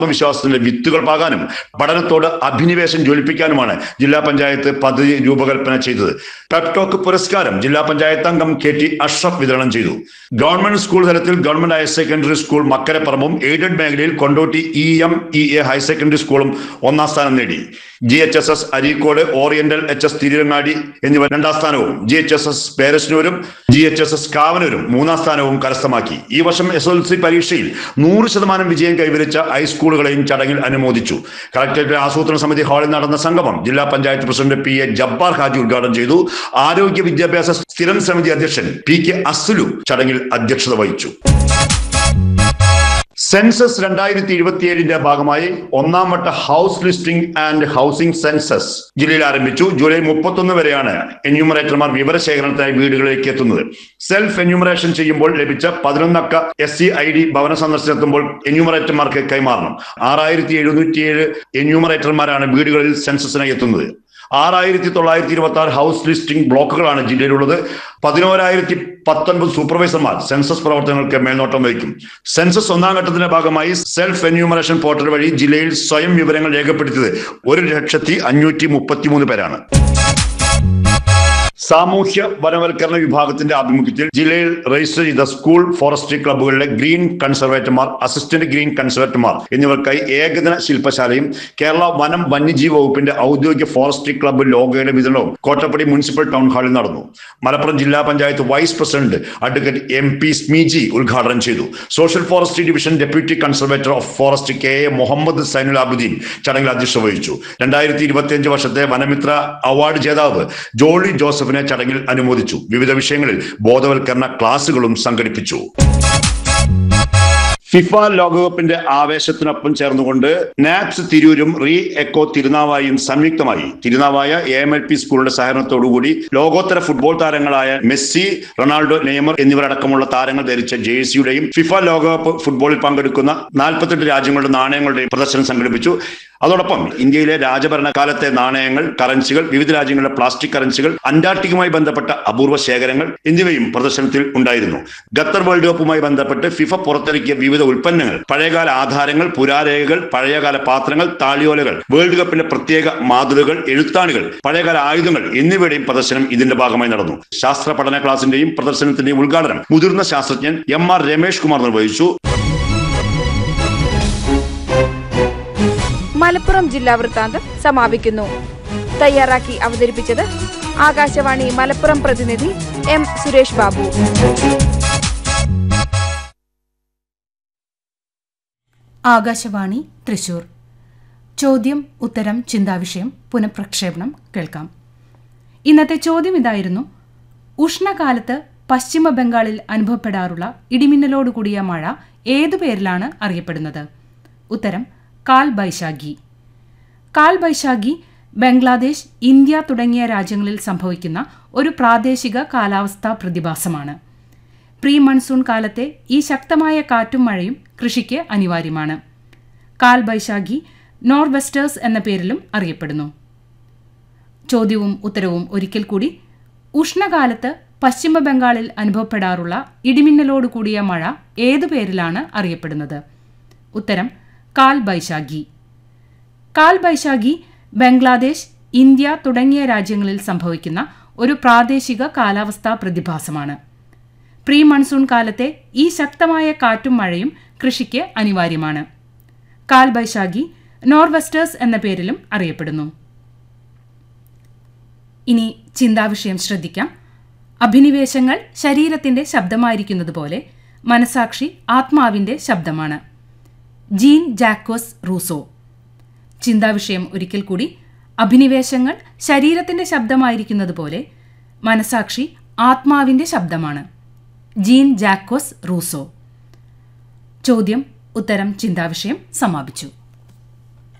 ആത്മവിശ്വാസത്തിന്റെ വിത്തുകൾ പാകാനും പഠനത്തോട് അഭിനിവേശം ജ്വലിപ്പിക്കാനുമാണ് ജില്ലാ പഞ്ചായത്ത് പദ്ധതി രൂപകൽപ്പന ചെയ്തത് പെപ്ടോക്ക് പുരസ്കാരം ജില്ലാ പഞ്ചായത്ത് അംഗം കെ ടി അഷ്റഫ് വിതരണം ചെയ്തു ഗവൺമെന്റ് സ്കൂൾ തലത്തിൽ ഗവൺമെന്റ് ഹയർ സെക്കൻഡറി സ്കൂൾ മക്കരപ്പറമ്പും എയ്ഡഡ് മേഖലയിൽ Kondotty E M E A higher secondary സ്കൂളും ഒന്നാം സ്ഥാനം നേടി G H S S Areekode oriental H S Thiruvangadi എന്നിവ രണ്ടാം സ്ഥാനവും ജി എച്ച് എസ് എസ് പേരശ്നൂരും ജി എച്ച് എസ് എസ് കാവനൂരും മൂന്നാം സ്ഥാനവും കരസ്ഥമാക്കി ഈ വർഷം എസ് എൽ സി പരീക്ഷയിൽ നൂറ് ശതമാനം വിജയം കൈവരിച്ച ഹൈസ്കൂളുകളെയും ചടങ്ങിൽ അനുമോദിച്ചു കളക്ടറേറ്റ് ആസൂത്രണ സമിതി ഹാളിൽ നടന്ന സംഗമം ജില്ലാ panchayat president P A Jabbar Haji ഉദ്ഘാടനം ചെയ്തു ആരോഗ്യ വിദ്യാഭ്യാസ സ്ഥിരം സമിതി അധ്യക്ഷൻ പി കെ അസ്ലു ചടങ്ങിൽ അധ്യക്ഷത വഹിച്ചു സെൻസസ് രണ്ടായിരത്തി ഇരുപത്തിയേഴിന്റെ ഭാഗമായി ഒന്നാം വട്ട house listing and housing census ജില്ലയിൽ ആരംഭിച്ചു ജൂലൈ മുപ്പത്തൊന്ന് വരെയാണ് എന്യൂമറേറ്റർമാർ വിവരശേഖരണത്തിനായി വീടുകളിലേക്ക് എത്തുന്നത് സെൽഫ് എന്യൂമറേഷൻ ചെയ്യുമ്പോൾ ലഭിച്ച പതിനൊന്നക്ക എസ് സി ഐ ഡി ഭവന സന്ദർശനത്തുമ്പോൾ എന്യൂമറേറ്റർമാർക്ക് കൈമാറണം ആറായിരത്തി എഴുന്നൂറ്റിയേഴ് എന്യൂമറേറ്റർമാരാണ് വീടുകളിൽ സെൻസസിനായി എത്തുന്നത് ആറായിരത്തി തൊള്ളായിരത്തി ഇരുപത്തി ആറ് ഹൗസ് ലിസ്റ്റിംഗ് ബ്ലോക്കുകളാണ് ജില്ലയിലുള്ളത് പതിനോരായിരത്തി പത്തൊൻപത് സൂപ്പർവൈസർമാർ സെൻസസ് പ്രവർത്തനങ്ങൾക്ക് മേൽനോട്ടം വഹിക്കും സെൻസസ് ഒന്നാം ഘട്ടത്തിന്റെ ഭാഗമായി സെൽഫ് എന്യൂമറേഷൻ പോർട്ടൽ വഴി ജില്ലയിൽ സ്വയം വിവരങ്ങൾ രേഖപ്പെടുത്തിയത് ഒരു ലക്ഷത്തി അഞ്ഞൂറ്റി മുപ്പത്തിമൂന്ന് പേരാണ് സാമൂഹ്യ വനവൽക്കരണ വിഭാഗത്തിന്റെ ആഭിമുഖ്യത്തിൽ ജില്ലയിൽ രജിസ്റ്റർ ചെയ്ത സ്കൂൾ ഫോറസ്ട്രി ക്ലബ്ബുകളിലെ ഗ്രീൻ കൺസർവേറ്റർമാർ അസിസ്റ്റന്റ് ഗ്രീൻ കൺസർവേറ്റർമാർ എന്നിവർക്കായി ഏകദിന ശില്പശാലയും കേരള വനം വന്യജീവി വകുപ്പിന്റെ ഔദ്യോഗിക ഫോറസ്ട്രി ക്ലബ്ബ് ലോഗോയുടെ വിതരണവും കോട്ടപ്പടി മുനിസിപ്പൽ ടൗൺ ഹാളിൽ നടന്നു മലപ്പുറം ജില്ലാ panchayat vice president advocate M P Smiji ഉദ്ഘാടനം ചെയ്തു social forestry division deputy conservator of forest K A Muhammad Zainul Abuddeen ചടങ്ങിൽ അധ്യക്ഷത വഹിച്ചു രണ്ടായിരത്തി ഇരുപത്തിയഞ്ച് വർഷത്തെ വനമിത്ര അവാർഡ് ജേതാവ് ജോളി ജോസഫിനെ ചടങ്ങിൽ അനുമോദിച്ചു വിവിധ വിഷയങ്ങളിൽ ബോധവൽക്കരണ ക്ലാസുകളും സംഘടിപ്പിച്ചു ഫിഫ ലോകകപ്പിന്റെ ആവേശത്തിനൊപ്പം ചേർന്നുകൊണ്ട് നാപ്സ് തിരൂരും റീ എക്കോ തിരുനാവായും സംയുക്തമായി Thirunavaya A M L P സ്കൂളിന്റെ സഹകരണത്തോടുകൂടി ലോകോത്തര ഫുട്ബോൾ താരങ്ങളായ മെസ്സി റൊണാൾഡോ നെയ്മർ എന്നിവരടക്കമുള്ള താരങ്ങൾ ധരിച്ച ജേഴ്സിയുടെയും ഫിഫ ലോകകപ്പ് ഫുട്ബോളിൽ പങ്കെടുക്കുന്ന നാൽപ്പത്തെട്ട് രാജ്യങ്ങളുടെ നാണയങ്ങളുടെയും പ്രദർശനം സംഘടിപ്പിച്ചു അതോടൊപ്പം ഇന്ത്യയിലെ രാജഭരണകാലത്തെ നാണയങ്ങൾ കറൻസികൾ വിവിധ രാജ്യങ്ങളുടെ പ്ലാസ്റ്റിക് കറൻസികൾ അന്റാർട്ടിക്കുമായി ബന്ധപ്പെട്ട അപൂർവ ശേഖരങ്ങൾ എന്നിവയും പ്രദർശനത്തിൽ ഉണ്ടായിരുന്നു ഖത്തർ വേൾഡ് കപ്പുമായി ബന്ധപ്പെട്ട് ഫിഫ പുറത്തിറക്കിയ വിവിധ ഉൽപ്പന്നങ്ങൾ പഴയകാല ആധാരങ്ങൾ പുരാരേഖകൾ പഴയകാല പാത്രങ്ങൾ താളിയോലകൾ വേൾഡ് കപ്പിന്റെ പ്രത്യേക മാതൃകകൾ എഴുത്താണികൾ പഴയകാല ആയുധങ്ങൾ എന്നിവയുടെയും പ്രദർശനം ഇതിന്റെ ഭാഗമായി നടന്നു ശാസ്ത്ര പഠന ക്ലാസിന്റെയും പ്രദർശനത്തിന്റെയും ഉദ്ഘാടനം മുതിർന്ന ശാസ്ത്രജ്ഞൻ എം ആർ രമേഷ് കുമാർ നിർവഹിച്ചു മലപ്പുറം ജില്ലാ വൃത്താന്തം സമാപിക്കുന്നു തയ്യാറാക്കി അവതരിപ്പിച്ചത് ആകാശവാണി മലപ്പുറം പ്രതിനിധി എം സുരേഷ് ബാബു ആകാശവാണി തൃശൂർ ചോദ്യം ഉത്തരം ചിന്താവിഷയം പുനഃപ്രക്ഷേപണം കേൾക്കാം ഇന്നത്തെ ചോദ്യം ഇതായിരുന്നു ഉഷ്ണകാലത്ത് പശ്ചിമ ബംഗാളിൽ അനുഭവപ്പെടാറുള്ള ഇടിമിന്നലോടുകൂടിയ മഴ ഏതു പേരിലാണ് അറിയപ്പെടുന്നത് ഉത്തരം കാൽ ബൈശാഖി കാൽ ബൈശാഖി ബംഗ്ലാദേശ് ഇന്ത്യ തുടങ്ങിയ രാജ്യങ്ങളിൽ സംഭവിക്കുന്ന ഒരു പ്രാദേശിക കാലാവസ്ഥാ പ്രതിഭാസമാണ് പ്രീ മൺസൂൺ കാലത്തെ ഈ ശക്തമായ കാറ്റും മഴയും കൃഷിക്ക് അനിവാര്യമാണ് കാൽ ബൈശാഖി നോർവെസ്റ്റേഴ്സ് എന്ന പേരിലും അറിയപ്പെടുന്നു ചോദ്യവും ഉത്തരവും ഒരിക്കൽ കൂടി ഉഷ്ണകാലത്ത് പശ്ചിമ ബംഗാളിൽ അനുഭവപ്പെടാറുള്ള ഇടിമിന്നലോട് കൂടിയ മഴ ഏതു പേരിലാണ് അറിയപ്പെടുന്നത് ഉത്തരം കാൽ ബൈശാഖി കാൽ ബൈശാഖി ബംഗ്ലാദേശ് ഇന്ത്യ തുടങ്ങിയ രാജ്യങ്ങളിൽ സംഭവിക്കുന്ന ഒരു പ്രാദേശിക കാലാവസ്ഥാ പ്രതിഭാസമാണ് പ്രീ മൺസൂൺ കാലത്തെ ഈ ശക്തമായ കാറ്റും മഴയും കൃഷിക്ക് അനിവാര്യമാണ് കാൽ ബൈശാഖി നോർവെസ്റ്റേഴ്സ് എന്ന പേരിലും അറിയപ്പെടുന്നു ഇനി ചിന്താവിഷയം ശ്രദ്ധിക്കാം അഭിനിവേശങ്ങൾ ശരീരത്തിന്റെ ശബ്ദമായിരിക്കുന്നതുപോലെ മനസാക്ഷി ആത്മാവിന്റെ ശബ്ദമാണ് ജീൻ ജാക്കോസ് റൂസോ ചിന്താവിഷയം ഒരിക്കൽ കൂടി അഭിനിവേശങ്ങൾ ശരീരത്തിന്റെ ശബ്ദമായിരിക്കുന്നതുപോലെ മനസാക്ഷി ആത്മാവിന്റെ ശബ്ദമാണ് ജീൻ ജാക്കോസ് റൂസോ ചോദ്യം ഉത്തരം ചിന്താവിഷയം സമാപിച്ചു